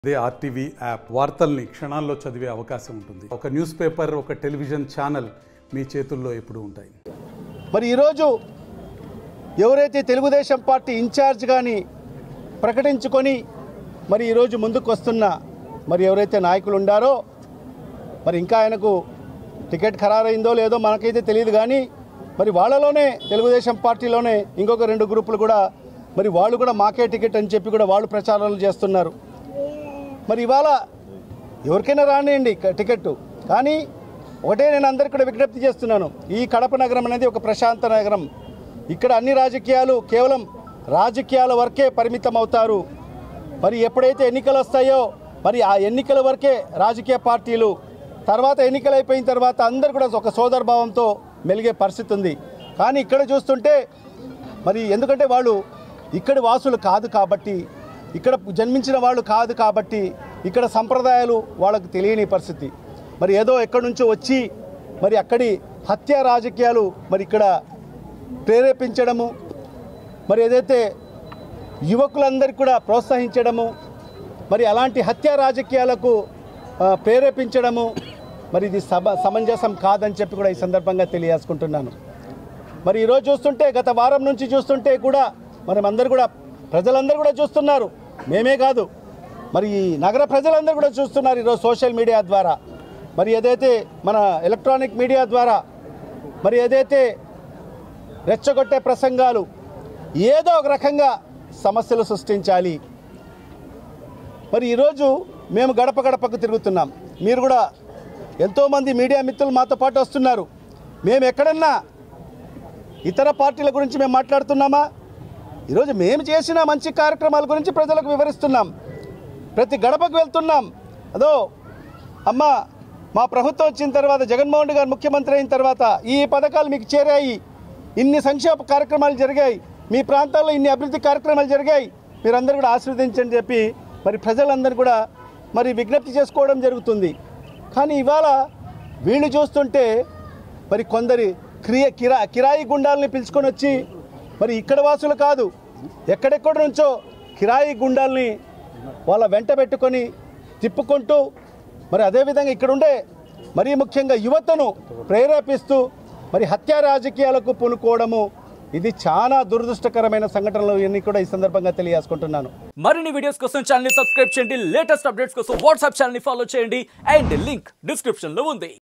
అదే RTV app వార్తల్ని క్షణాల్లో చదివే అవకాశం ఉంటుంది ఒక న్యూస్ పేపర్ ఒక టెలివిజన్ ఛానల్ మీ చేతుల్లో ఎప్పుడూ ఉంటాయి మరి ఈరోజు ఎవరైతే తెలుగుదేశం పార్టీ ఇన్ఛార్జ్ కానీ ప్రకటించుకొని మరి ఈరోజు ముందుకు వస్తున్న మరి ఎవరైతే నాయకులు ఉండారో మరి ఇంకా ఆయనకు టికెట్ ఖరారైందో లేదో మనకైతే తెలియదు కానీ మరి వాళ్ళలోనే తెలుగుదేశం పార్టీలోనే ఇంకొక రెండు గ్రూపులు కూడా మరి వాళ్ళు కూడా మాకే టికెట్ అని చెప్పి కూడా వాళ్ళు ప్రచారాలు చేస్తున్నారు మరి ఇవాళ ఎవరికైనా రానియండి క- టికెట్ కానీ ఒకటే నేను అందరికీ కూడా విజ్ఞప్తి చేస్తున్నాను ఈ కడప నగరం అనేది ఒక ప్రశాంత నగరం ఇక్కడ అన్ని రాజకీయాలు కేవలం రాజకీయాల వరకే పరిమితం అవుతారు మరి ఎప్పుడైతే ఎన్నికలు వస్తాయో మరి ఆ ఎన్నికల వరకే రాజకీయ పార్టీలు తర్వాత ఎన్నికలు అయిపోయిన తర్వాత అందరు కూడా ఒక సోదరభావంతో మెలిగే పరిస్థితి ఉంది కానీ ఇక్కడ చూస్తుంటే మరి ఎందుకంటే వాళ్ళు ఇక్కడి వాసులు కాదు కాబట్టి ఇక్కడ జన్మించిన వాళ్ళు కాదు కాబట్టి ఇక్కడ సంప్రదాయాలు వాళ్ళకు తెలియని పరిస్థితి మరి ఏదో ఎక్కడి నుంచో వచ్చి మరి అక్కడి హత్య రాజకీయాలు మరి ఇక్కడ ప్రేరేపించడము మరి ఏదైతే యువకులందరికీ కూడా ప్రోత్సహించడము మరి అలాంటి హత్య రాజకీయాలకు ఆ, ప్రేరేపించడము మరి ఇది సభ సమంజసం కాదని చెప్పి కూడా ఈ సందర్భంగా తెలియజేసుకుంటున్నాను మరి ఈరోజు చూస్తుంటే గత వారం నుంచి చూస్తుంటే కూడా మనం అందరు కూడా ప్రజలందరూ కూడా చూస్తున్నారు మేమే కాదు మరి ఈ నగర ప్రజలందరూ కూడా చూస్తున్నారు ఈరోజు సోషల్ మీడియా ద్వారా మరి ఏదైతే మన ఎలక్ట్రానిక్ మీడియా ద్వారా మరి ఏదైతే రెచ్చగొట్టే ప్రసంగాలు ఏదో ఒక రకంగా సమస్యలు సృష్టించాలి మరి ఈరోజు మేము గడప గడపకు తిరుగుతున్నాం మీరు కూడా ఎంతోమంది మీడియా మిత్రులు మాతో పాటు వస్తున్నారు మేము ఎక్కడన్నా ఇతర పార్టీల గురించి మేము మాట్లాడుతున్నామా ఈరోజు మేము చేసిన మంచి కార్యక్రమాల గురించి ప్రజలకు వివరిస్తున్నాం ప్రతి గడపకు వెళ్తున్నాం అదో అమ్మ మా ప్రభుత్వం వచ్చిన తర్వాత జగన్మోహన్ రెడ్డి గారు ముఖ్యమంత్రి అయిన తర్వాత ఈ పథకాలు మీకు చేరాయి ఇన్ని సంక్షేమ కార్యక్రమాలు జరిగాయి మీ ప్రాంతాల్లో ఇన్ని అభివృద్ధి కార్యక్రమాలు జరిగాయి మీరందరూ కూడా ఆశీర్వదించని చెప్పి మరి ప్రజలందరూ కూడా మరి విజ్ఞప్తి చేసుకోవడం జరుగుతుంది కానీ ఇవాళ వీళ్ళు చూస్తుంటే మరి కొందరి క్రియ కిరా కిరాయి గుండాలని పిలుచుకొని వచ్చి మరి ఇక్కడ వాసులు కాదు ఎక్కడెక్కడి నుంచో కిరాయి గుండాల్ని వాళ్ళ వెంట పెట్టుకొని తిప్పుకుంటూ మరి అదేవిధంగా ఇక్కడ ఉండే మరీ ముఖ్యంగా యువతను ప్రేరేపిస్తూ మరి హత్యా రాజకీయాలకు పూనుకోవడము ఇది చాలా దురదృష్టకరమైన సంఘటనలు ఇవన్నీ కూడా ఈ సందర్భంగా తెలియజేసుకుంటున్నాను మరిన్ని వీడియోస్ కోసం ఛానల్ ని సబ్స్క్రైబ్ చేయండి లేటెస్ట్ అప్డేట్స్ కోసం వాట్సాప్ ఛానల్ ని ఫాలో చేయండి అండ్ లింక్ డిస్క్రిప్షన్ లో ఉంది